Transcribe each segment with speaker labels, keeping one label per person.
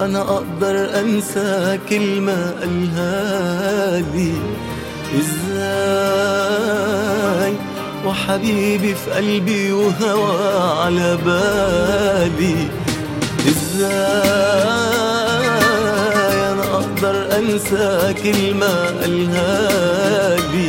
Speaker 1: أنا أقدر أنسى كلمة قالها لي إزاي وحبيبي في قلبي وهوى على بالي إزاي أنا أقدر أنسى كلمة قالها لي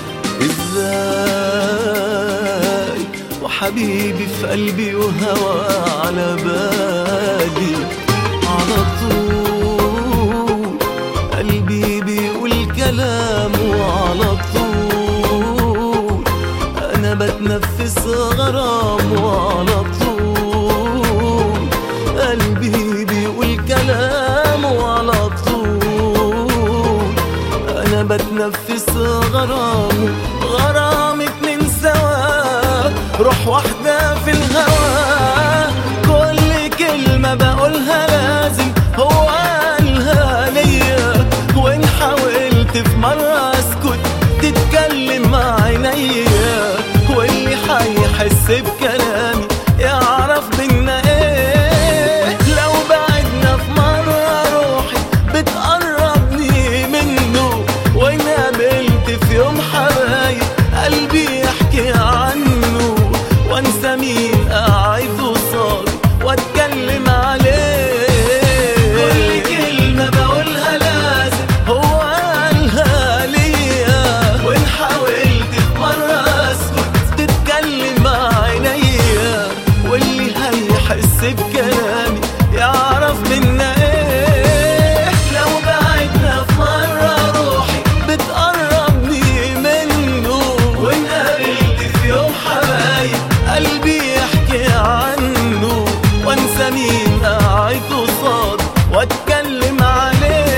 Speaker 1: إزاي وحبيبي في قلبي وهوى على بالي على طول قلبي بيقول كلام وعلى طول أنا بتنفس غرام وعلى طول قلبي بيقول كلام وعلى طول أنا بتنفس غرام غرام اتنين سوا روح واحدة في الهوا كل كلمة بقولها لازم هو قالها ليا وإن حاولت في مرة أسكت تتكلم مع عينيا واللي حيحس بكلامي يعرف بينا ايه لو بعدنا في مرة روحي بتقربني منه وإن قابلت في يوم حبايب قلبي يحكي عنه وانسى مين قاعد قصادي واتكلم عليه كل كلمة بقولها لازم هو قالها ليا وإن حاولت في مرة أسكت تتكلم مع عينيا واللي هيحس بكلامي يعرف منا ايه لو بعدنا في مرة روحي بتقربني منه وإن قابلت في يوم حبايب قلبي يحكي عنه وانسى مين قاعد قصاد واتكلم عليه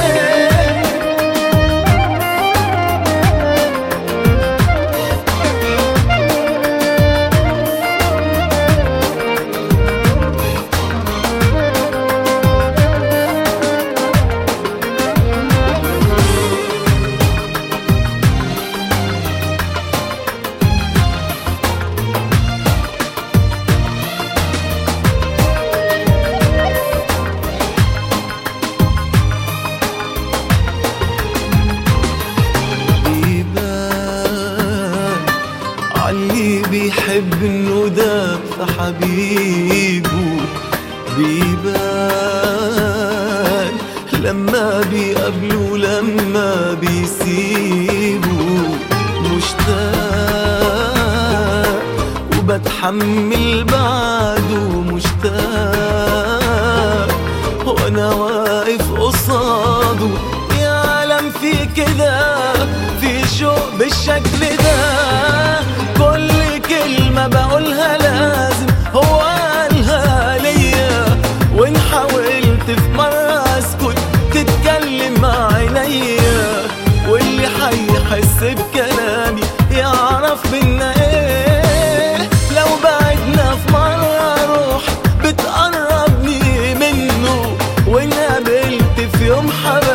Speaker 1: بيبان علي بيحب انه داب في حبيبه بيبان لما بيقابله لما بيسيبه مشتاق وبتحمل بعده مشتاق وانا واقف قصاده يا عالم في كده في شوق بالشكل ده كل كلمة بقولها لازم هو قالها ليا وإن حاولت في مرة أسكت تتكلم مع عينيا واللي حيحس بكلامي يعرف بينا ايه لو بعدنا في مرة روحي بتقربني منه وإن قابلت في يوم حبايب